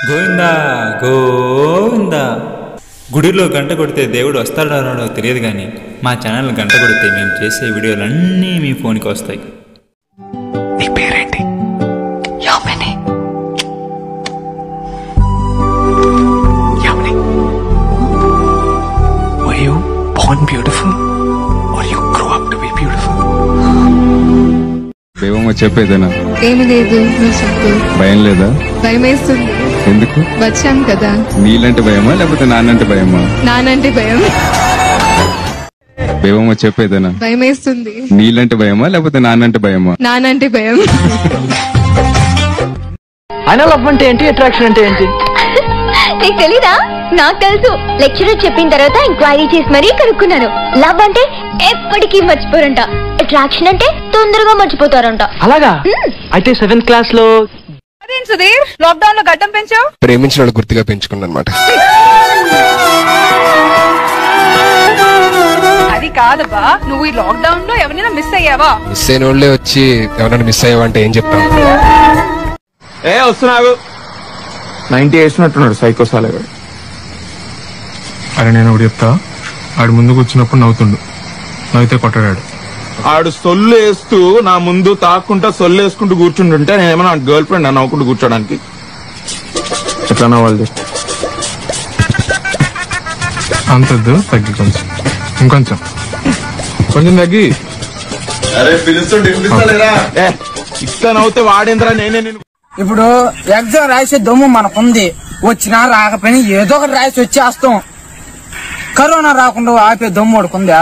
గోవిందా గోవిందా గుడిలో గంట కొడితే దేవుడు వస్తాడో రాడో తెలియదు కానీ మా ఛానల్ గంట కొడితే మేము చేసే వీడియోలన్నీ మీ ఫోన్కి వస్తాయి నీ పేరేంటి Yamini Yamini were you born beautiful or you grow up to be beautiful దైవమ్మ చెప్పేదేనా ఏమి లేదు నువ్వు చెప్పు భయం లేదా భయం వేస్తుంది ఎందుకు వచ్చాం కదా నీళ్ళంటే భయమా లేకపోతే నాన్నంటే భయమా నానంటే భయం దేవమ్మ చెప్పేదేనా భయం వేస్తుంది నీళ్ళంటే భయమా లేకపోతే నాన్నంటే భయమా నానంటే భయం అయినా లవ్ అంటే ఏంటి అట్రాక్షన్ అంటే ఏంటి నీకు తెలీదా నాకు తెలుసు లెక్చరర్ చెప్పిన తర్వాత ఎంక్వైరీ చేసి మరీ కనుక్కున్నాను లవ్ అంటే ఎప్పటికీ మర్చిపోరంట అట్రాక్షన్ అంటే తొందరగా మర్చిపోతారంట అలాగా అయితే సెవెంత్ క్లాస్ లో అదేం సుధీర్ లాక్డౌన్ లో గడ్డం పెంచావు ప్రేమించిన గుర్తుగా పెంచుకున్నాను అనమాట అది కాదబ్బా నువ్వు ఈ లాక్డౌన్ లో ఎవరైనా మిస్ అయ్యావా మిస్ అయిన వాళ్ళే వచ్చి ఎవరైనా మిస్ అయ్యావంటే ఏం చెప్తాం ఏ వస్తున్నావు నైన్టీ వేసినట్టున్నాడు సైకో సాలేగాడు అరే నేను ఒకటి చెప్తా ఆడు ముందుకు వచ్చినప్పుడు నవ్వుతుండు నవ్వితే కొట్టాడు ఆడు సొల్లు వేస్తూ నా ముందు తాక్కుంటా సొల్లు వేసుకుంటూ కూర్చుంటుంటే నేను ఏమన్నా గర్ల్ ఫ్రెండ్ నా నవ్వుకుంటూ కూర్చోడానికి ఎట్లా నవ్వాలి అంతద్దు తగ్గి కొంచెం ఇంకొంచెం కొంచెం తగ్గి ఏ, ఇట్లా నవ్వుతే వాడేంద్రా నేనే నేను ఇప్పుడు ఎగ్జామ్ రాసే దమ్ము మనకుంది వచ్చినా రాకపోయినా ఏదో ఒకటి రాసి వచ్చేస్తాం కరోనా రాకుండా ఆపే దమ్ము పడుకుందా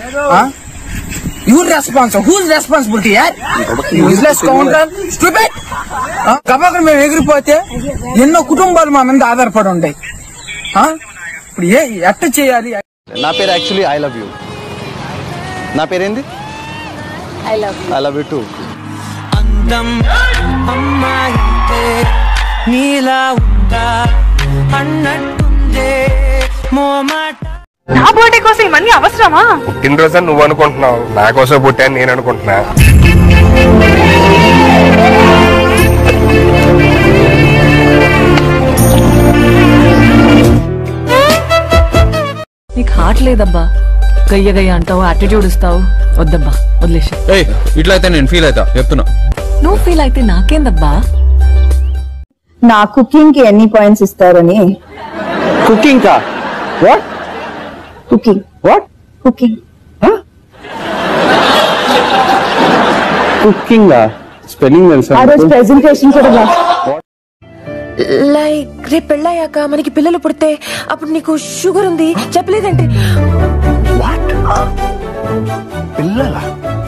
your response whose responsibility useless counter stupid గబాకలు మేము ఎగిరిపోతే ఎన్నో కుటుంబాలు మా మీద ఆధారపడి ఉంటాయి ఆ? ఇప్పుడు ఏ ఎట్ట చేయాలి నా పేరు యాక్చువల్లీ ఐ లవ్ యూ నా పేరేంది I love I love you too నా బర్త్డే కోసం ఇవన్నీ అవసరమా పుట్టినరోజు నువ్వు అనుకుంటున్నావు నా కోసం పుట్టాను నేను అనుకుంటున్నా నీకు హార్ట్ లేదబ్బా గయ్య గయ్య అంటావు యాటిట్యూడ్ ఇస్తావు వద్దబ్బా వదిలేసి ఇట్లా అయితే నేను ఫీల్ అవుతా చెప్తున్నా నువ్వు ఫీల్ అయితే నాకేందబ్బా నా కుకింగ్ కి ఎన్ని పాయింట్స్ ఇస్తారని కుకింగ్ కా what cooking what cooking cooking spelling ఆ రోజు ప్రెజెంటేషన్ కూడా బా లైక్ రేపు పెళ్ళయ్యాక మనకి పిల్లలు పుడితే అప్పుడు నీకు షుగర్ ఉంది చెప్పలేదంటే వాట్ పిల్లల